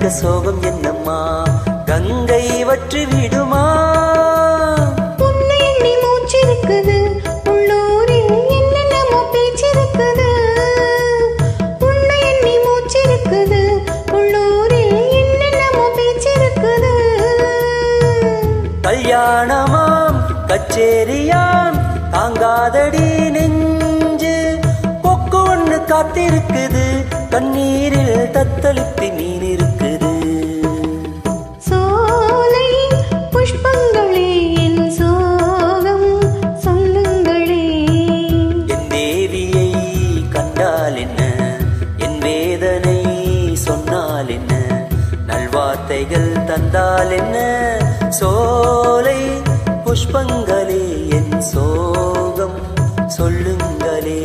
காத்திருக்க சோகம் என்னம்மா கங்கை வற்றி விடுமா உன்னை எண்ணி மூச்சிருக்குது உள்ளூரில் என்னென்னமோ பேச்சிருக்குது உன்னை எண்ணி மூச்சிருக்குது உள்ளூரில் என்னென்னமோ பேச்சிருக்குது கல்யாணமாம் கச்சேரியாம் தாங்காதடி நெஞ்சு கொக்கு ஒண்ணு காத்திருக்குது கண்ணீரில் தத்தளித்து மீன் இருக்குது சோலை புஷ்பங்களே என் சோகம் சொல்லுங்களே என் தேவியை கண்டால் என்ன என் வேதனை சொன்னால் என்ன நல்வார்த்தைகள் தந்தால் என்ன சோலை புஷ்பங்களே என் சோகம் சொல்லுங்களே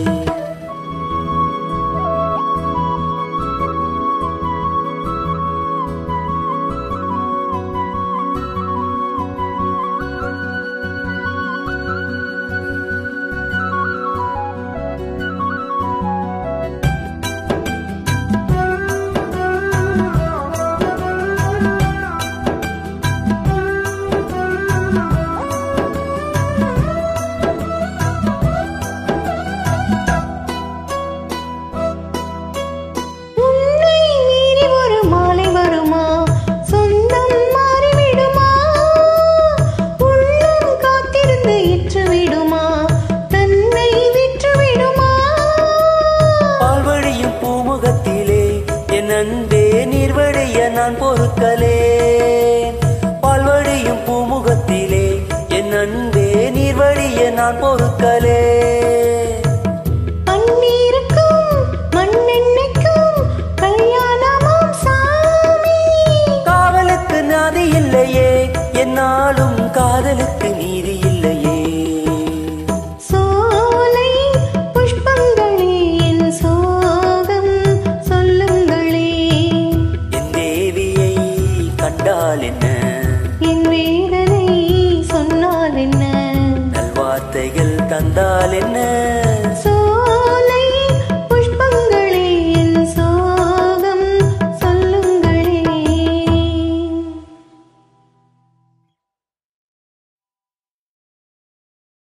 உன்னை மீறி ஒரு மாலை வருமா சொந்தம் மாறிவிடுமா உள்ளம் காத்திருந்து இற்று விடுமா தன்னை விற்று விடுமா பால்வழியும் பூமுகத்திலே என் அன்பே நீர்வழிய நான் பொறுக்கலே பால்வழியும் பூமுகத்திலே என் அன்பே நீர்வழிய நான் பொறுக்கலே பன்னீருக்கும் மண்ணெண்ணெய்க்கும் கல்யாணமாம் சாமி காவலுக்கு நாதி இல்லையே என்னாலும் காதலுக்கு நீதி இல்லையே சோலை புஷ்பங்களே என் சோகம் சொல்லுங்களே என் தேவியை கண்டால் என்ன என் வேதனை சொன்னால் என்ன நல்வார்த்தைகள் தந்தால் என்ன